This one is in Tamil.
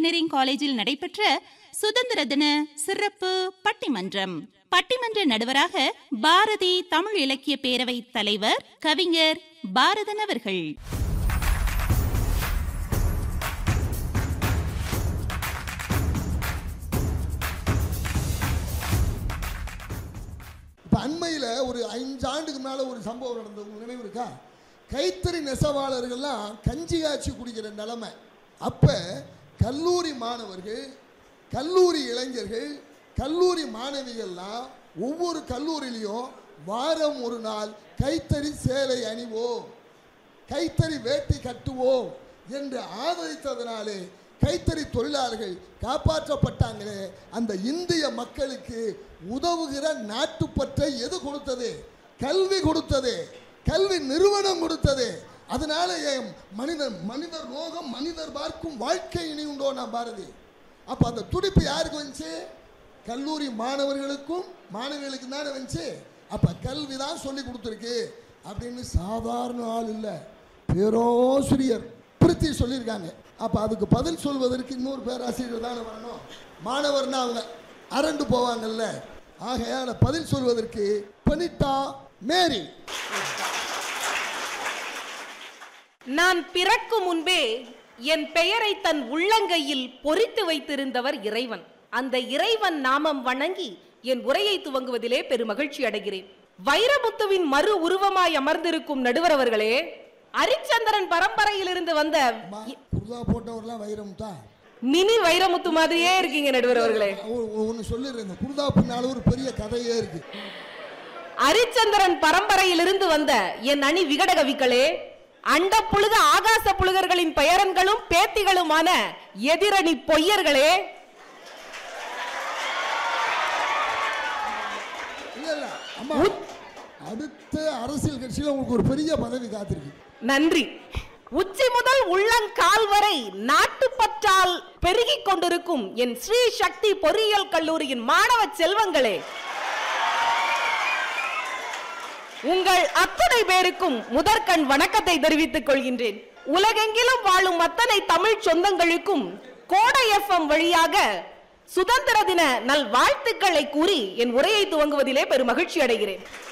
இன்ஜினியரிங் காலேஜில் நடைபெற்ற சுதந்திர தின சிறப்பு பட்டிமன்றம் பட்டிமன்ற நடுவராக பாரதி தமிழ் இலக்கிய பேரவை தலைவர் கவிஞர் பாரதன் அவர்கள் இப்போ அண்மையில் ஒரு ஐந்து ஆண்டுக்கு மேலே ஒரு சம்பவம் நடந்தது உங்களுக்கு நினைவு இருக்கா கைத்தறி நெசவாளர்கள்லாம் கஞ்சி காய்ச்சி குடிக்கிற நிலைமை அப்போ கல்லூரி மாணவர்கள் கல்லூரி இளைஞர்கள் கல்லூரி மாணவிகள்லாம் ஒவ்வொரு கல்லூரியிலையும் வாரம் ஒரு நாள் கைத்தறி சேலை அணிவோம் கைத்தறி வேட்டி கட்டுவோம் என்று ஆதரித்ததனாலே கைத்தறி தொழிலாளர்கள் காப்பாற்றப்பட்டாங்களே அந்த இந்திய மக்களுக்கு உதவுகிற நாட்டுப்பற்றை எது கொடுத்தது கல்வி கொடுத்தது கல்வி நிறுவனம் கொடுத்தது அதனால என் மனிதர் மனிதர் ரோகம் மனிதர் பார்க்கும் வாழ்க்கை இனி உண்டோ நான் பாரதி அப்போ அந்த துடிப்பு யாருக்கு வந்துச்சு கல்லூரி மாணவர்களுக்கும் மாணவிகளுக்கும் தானே வந்துச்சு அப்போ கல்வி தான் சொல்லி கொடுத்துருக்கு அப்படின்னு சாதாரண ஆள் இல்லை பேராசிரியர் பிரித்தி சொல்லியிருக்காங்க அப்போ அதுக்கு பதில் சொல்வதற்கு இன்னொரு பேராசிரியர் தானே வரணும் மாணவர்னா அவங்க அரண்டு போவாங்கல்ல ஆகையால பதில் சொல்வதற்கு பனிட்டா மேரி நான் பிறக்கும் முன்பே என் பெயரை தன் உள்ளங்கையில் பொறித்து வைத்திருந்தவர் இறைவன் அந்த இறைவன் நாமம் வணங்கி என் உரையை துவங்குவதிலே பெருமகிழ்ச்சி அடைகிறேன் வைரமுத்துவின் மறு உருவமாய் அமர்ந்திருக்கும் நடுவர் அவர்களே அரிச்சந்திரன் பரம்பரையிலிருந்து வந்த இ- குருதா போட்டவர்லாம் வைரம் தான் மினி வைரமுத்து மாதிரியே இருக்கீங்க நடுவர் அவர்களே ஒன்று சொல்லிடுறேன் இந்த குருதா பின்னால ஒரு பெரிய கதையே இருக்கு அரிச்சந்திரன் பரம்பரையிலிருந்து வந்த என் அணி விகடகவிகளே அண்ட புழுக ஆகாச புழுகர்களின் பெயரன்களும் பேத்திகளுமான எதிரணி பொய்யர்களே இல்ல இல்ல அம்மா அடுத்த அரசியல் கட்சியில் உங்களுக்கு ஒரு பெரிய பதவி காத்திருக்கு நன்றி உச்சி முதல் உள்ளங்கால் வரை நாட்டுப்பற்றால் பெருகிக் கொண்டிருக்கும் என் ஸ்ரீ சக்தி பொறியியல் கல்லூரியின் மாணவ செல்வங்களே உங்கள் அத்தனை பேருக்கும் முதற்கண் வணக்கத்தை தெரிவித்துக் கொள்கின்றேன் உலகெங்கிலும் வாழும் அத்தனை தமிழ் சொந்தங்களுக்கும் கோடை எஃப்எம் வழியாக சுதந்திர தின நல் வாழ்த்துக்களை கூறி என் உரையை துவங்குவதிலே பெருமகிழ்ச்சி அடைகிறேன்